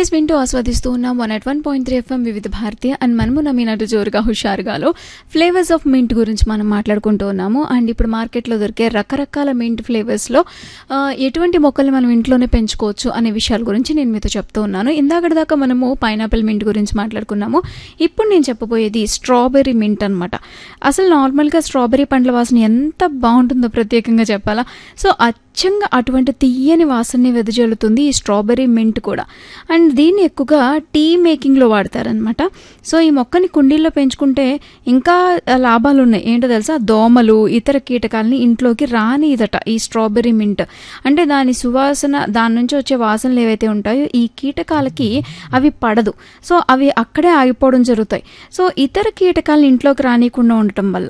yes వింటూ ఆస్వాదిస్తూ ఉన్నాం one at one point three FM Vividh Bharati and మనము నమ్మినట్టు జోరుగా హుషారుగాలో ఫ్లేవర్స్ ఆఫ్ మింట్ గురించి మనం మాట్లాడుకుంటూ ఉన్నాము అండ్ ఇప్పుడు మార్కెట్లో దొరికే రకరకాల మింట్ ఫ్లేవర్స్లో ఆ, ఎటువంటి మొక్కలు మనం ఇంట్లోనే పెంచుకోవచ్చు అనే విషయాల గురించి నేను మీతో చెప్తూ ఉన్నాను ఇందాకటి దాకా మనము పైనాపిల్ మింట్ గురించి మాట్లాడుకున్నాము ఇప్పుడు నేను చెప్పబోయేది స్ట్రాబెర్రీ మింట్ అనమాట అసలు నార్మల్గా స్ట్రాబెర్రీ పండ్ల వాసన ఎంత బాగుంటుందో ప్రత్యేకంగా చెప్పాలా సో అచ్చంగా అటువంటి తీయని వాసనని వెదజల్లుతుంది ఈ స్ట్రాబెర్రీ మింట్ కూడా అండ్ దీన్ని ఎక్కువగా టీ మేకింగ్లో వాడతారనమాట సో ఈ మొక్కని కుండీల్లో పెంచుకుంటే ఇంకా లాభాలు ఉన్నాయి ఏంటో తెలుసా దోమలు ఇతర కీటకాలని ఇంట్లోకి రాని ఇదట ఈ స్ట్రాబెర్రీ మింట్ అంటే దాని సువాసన దాని నుంచి వచ్చే వాసనలు ఏవైతే ఉంటాయో ఈ కీటకాలకి అవి పడదు సో అవి అక్కడే ఆగిపోవడం జరుగుతాయి సో ఇతర కీటకాలను ఇంట్లోకి రానియకుండా ఉండటం వల్ల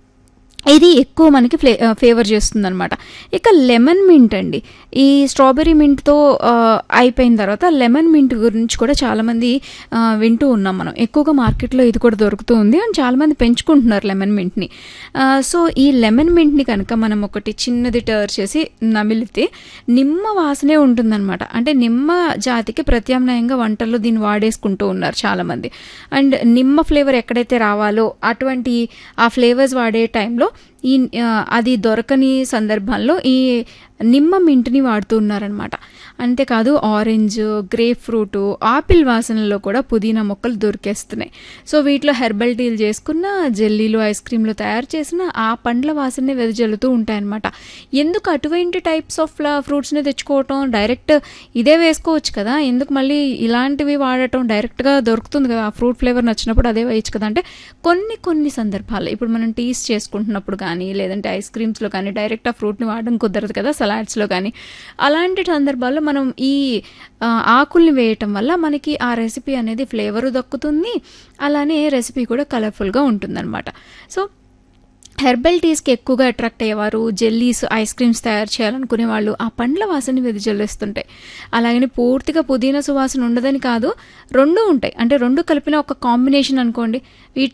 ఇది ఎక్కువ మనకి ఫ్లే ఫేవర్ చేస్తుంది అనమాట ఇక లెమన్ మింట్ అండి ఈ స్ట్రాబెర్రీ మింట్తో అయిపోయిన తర్వాత లెమన్ మింట్ గురించి కూడా చాలామంది ఆ, వింటూ ఉన్నాం మనం ఎక్కువగా మార్కెట్లో ఇది కూడా దొరుకుతూ ఉంది అండ్ చాలామంది పెంచుకుంటున్నారు లెమన్ మింట్ని సో ఈ లెమన్ మింట్ని కనుక మనం ఒకటి చిన్నది టర్ర్ చేసి నమిలితే నిమ్మ వాసనే ఉంటుందన్నమాట అంటే నిమ్మ జాతికి ప్రత్యామ్నాయంగా వంటల్లో దీన్ని వాడేసుకుంటూ ఉన్నారు చాలామంది అండ్ నిమ్మ ఫ్లేవర్ ఎక్కడైతే రావాలో అటువంటి ఆ ఫ్లేవర్స్ వాడే టైంలో ఈ ఆ, అది దొరకని సందర్భాల్లో ఈ నిమ్మ మింట్ని వాడుతున్నారనమాట అంతేకాదు ఆరెంజ్ గ్రేప్ ఫ్రూట్ ఆపిల్ వాసనలో కూడా పుదీనా మొక్కలు దొరికేస్తున్నాయి సో వీటిలో హెర్బల్ టీలు చేసుకున్న జెల్లీలు ఐస్ క్రీమ్లు తయారు చేసిన ఆ పండ్ల వాసనని వెదజల్లుతూ ఉంటాయన్నమాట ఎందుకు అటువంటి టైప్స్ ఆఫ్ ఫ్రూట్స్ని తెచ్చుకోవటం డైరెక్ట్ ఇదే వేసుకోవచ్చు కదా ఎందుకు మళ్ళీ ఇలాంటివి వాడటం డైరెక్ట్గా దొరుకుతుంది కదా ఆ ఫ్రూట్ ఫ్లేవర్ నచ్చినప్పుడు అదే వేయచ్చు కదా అంటే కొన్ని కొన్ని సందర్భాలు ఇప్పుడు మనం టీస్ చేసుకుంటున్నప్పుడు కానీ లేదంటే ఐస్ క్రీమ్స్లో కానీ డైరెక్ట్ ఆ ఫ్రూట్ని వాడడం కుదరదు కదా సలాడ్స్లో కానీ అలాంటి సందర్భాల్లో మనం ఈ ఆ, ఆకుల్ని వేయటం వల్ల మనకి ఆ రెసిపీ అనేది ఫ్లేవరు దక్కుతుంది అలానే రెసిపీ కూడా కలర్ఫుల్గా ఉంటుందన్నమాట సో హెర్బల్ టీస్కి ఎక్కువగా అట్రాక్ట్ అయ్యేవారు జెల్లీస్ ఐస్ క్రీమ్స్ తయారు చేయాలనుకునే వాళ్ళు ఆ పండ్ల వాసన వెదజల్లేస్తుంటాయి అలాగని పూర్తిగా పుదీనా సువాసన ఉండదని కాదు రెండు ఉంటాయి అంటే రెండు కలిపిన ఒక కాంబినేషన్ అనుకోండి వీటి